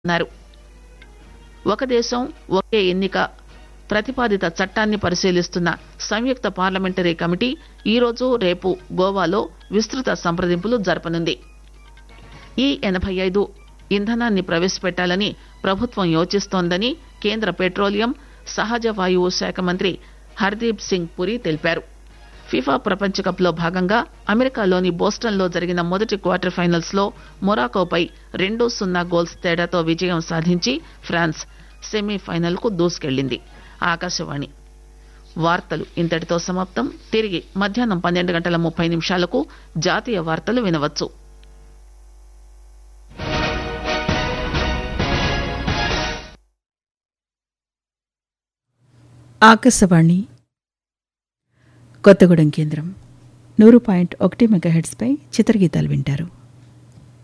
అన్నారు ఒక దేశం ఒకే ఎన్నిక ప్రతిపాదిత చట్టాన్ని పరిశీలిస్తున్న సంయుక్త పార్లమెంటరీ కమిటీ ఈరోజు రేపు గోవాలో విస్తృత సంప్రదింపులు జరపనుంది ఈ ఎనభై ఐదు ఇంధనాన్ని ప్రవేశపెట్టాలని ప్రభుత్వం యోచిస్తోందని కేంద్ర పెట్రోలియం సహజ వాయువు శాఖ మంత్రి హర్దీప్ సింగ్ పురి తెలిపారు ఫిఫా ప్రపంచ కప్ లో భాగంగా అమెరికాలోని బోస్టన్ లో జరిగిన మొదటి క్వార్టర్ ఫైనల్స్ లో మొరాకోపై రెండు సున్నా గోల్స్ తేడాతో విజయం సాధించి ఫ్రాన్స్ సెమీఫైనల్ కు దూసుకెళ్లింది ఆకాశవాణి వార్తలు ఇంతటితో సమాప్తం తిరిగి మధ్యాహ్నం పన్నెండు గంటల ముప్పై నిమిషాలకు జాతీయ వార్తలు వినవచ్చు ఆకాశవాణి కొత్తగూడెం కేంద్రం నూరు పాయింట్ ఒకటి మెగాహెడ్స్పై చిత్రగీతాలు వింటారు